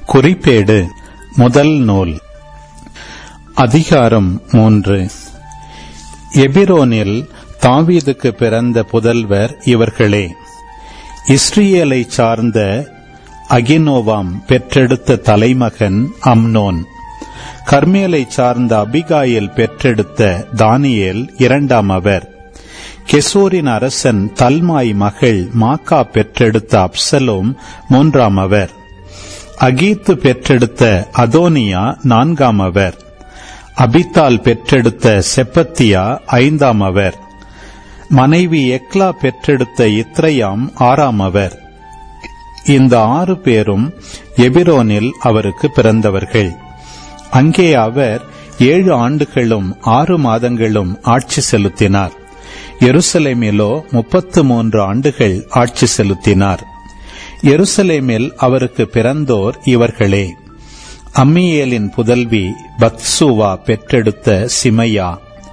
குறிப்பேடு முதல் நூல் அதிகாரம் மூன்று எபிரோனில் தாவீதுக்கு பிறந்த புதல்வர் இவர்களே இஸ்ரேலை சார்ந்த அகினோவாம் பெற்றெடுத்த தலைமகன் அம்னோன் கர்மேலை சார்ந்த அபிகாயில் பெற்றெடுத்த தானியேல் இரண்டாம் அவர் கெசூரின் அரசன் தல்மாய் மகள் மாக்கா பெற்றெடுத்த அப்சலோம் மூன்றாம் அவர் அகீத்து பெற்றெடுத்த அதோனியா நான்காம் அவர் அபித்தால் பெற்றெடுத்த செப்பத்தியா ஐந்தாம் அவர் மனைவி எக்லா பெற்றெடுத்த இத்ரயாம் ஆறாம் அவர் இந்த ஆறு பேரும் எபிரோனில் அவருக்கு பிறந்தவர்கள் அங்கே அவர் ஏழு ஆண்டுகளும் ஆறு மாதங்களும் ஆட்சி செலுத்தினார் எருசலேமிலோ முப்பத்து மூன்று ஆண்டுகள் ஆட்சி செலுத்தினார் எருசலேமில் அவருக்கு பிறந்தோர் இவர்களே அம்மியேலின் புதல்வி பத்சுவா பெற்றெடுத்த சிமையா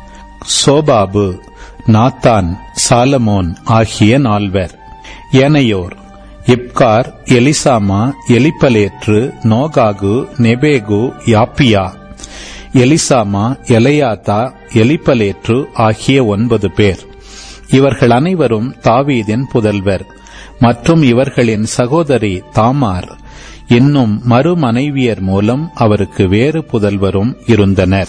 சோபாபு நாத்தான் சாலமோன் ஆகிய நால்வர் ஏனையோர் இப்கார் எலிசாமா எலிப்பலேற்று நோகாகு நெபேகு யாப்பியா எலிசாமா எலையாத்தா எலிப்பலேற்று ஆகிய ஒன்பது பேர் இவர்கள் அனைவரும் தாவீதின் புதல்வர் மற்றும் இவர்களின் சகோதரி தாமார் இன்னும் மறுமனைவியர் மூலம் அவருக்கு வேறு புதல்வரும் இருந்தனர்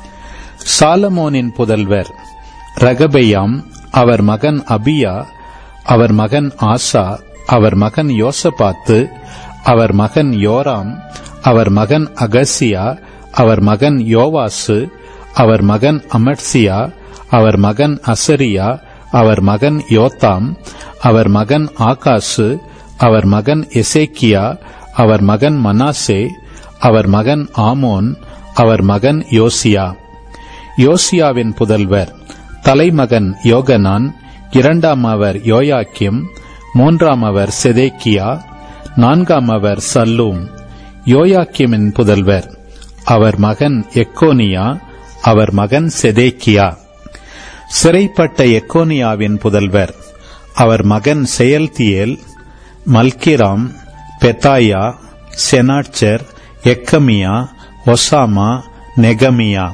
சாலமோனின் புதல்வர் ரகபெயாம் அவர் மகன் அபியா அவர் மகன் ஆசா அவர் மகன் யோசபாத்து அவர் மகன் யோராம் அவர் மகன் அகசியா அவர் மகன் யோவாசு அவர் மகன் அமர்சியா அவர் மகன் அசரியா அவர் மகன் யோத்தாம் அவர் மகன் ஆகாசு அவர் மகன் எசேக்கியா அவர் மகன் மனாசே அவர் மகன் ஆமோன் அவர் மகன் யோசியா யோசியாவின் புதல்வர் தலைமகன் யோகனான் இரண்டாம் அவர் யோயாக்கிம் மூன்றாம் அவர் செதேக்கியா நான்காம் அவர் சல்லூம் யோயாக்கிமின் புதல்வர் அவர் மகன் எக்கோனியா அவர் மகன் செதேக்கியா சிறைப்பட்ட எக்கோனியாவின் புதல்வர் அவர் மகன் செயல்தியேல் மல்கிராம் பெத்தாயா செனாட்சர் எக்கமியா ஒசாமா நெகமியா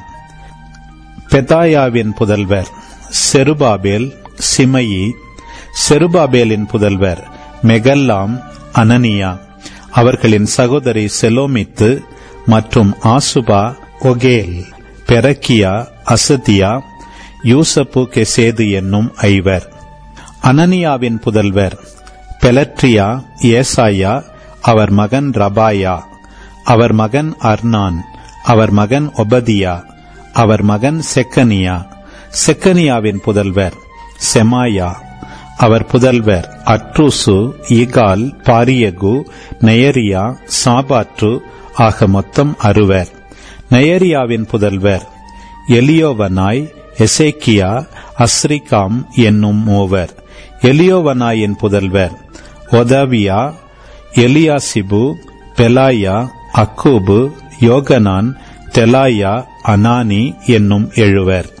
பெதாயாவின் புதல்வர் செருபாபேல் சிமயி செருபாபேலின் புதல்வர் மெகல்லாம் அனனியா அவர்களின் சகோதரி செலோமித்து மற்றும் ஆசுபா ஒகேல் பெரக்கியா அசதியா யூசப்பு கெசேது என்னும் ஐவர் அனனியாவின் புதல்வர் பெலட்ரியா ஏசாயா அவர் மகன் ரபாயா அவர் மகன் அர்னான் அவர் மகன் ஒபதியா அவர் மகன் செக்கனியா செக்கனியாவின் புதல்வர் செமாயா அவர் புதல்வர் அட்ரூசு இகால் பாரியகு நெயரியா சாபாற்று ஆக மொத்தம் அறுவர் நெயரியாவின் புதல்வர் எலியோவனாய் எசேக்கியா அஸ்ரிகாம் என்னும் மூவர் எலியோவனாயின் புதல்வர் ஒதவியா எலியாசிபு பெலாயா அக்கூபு யோகனான் தெலாயா அனானி என்னும் எழுவர்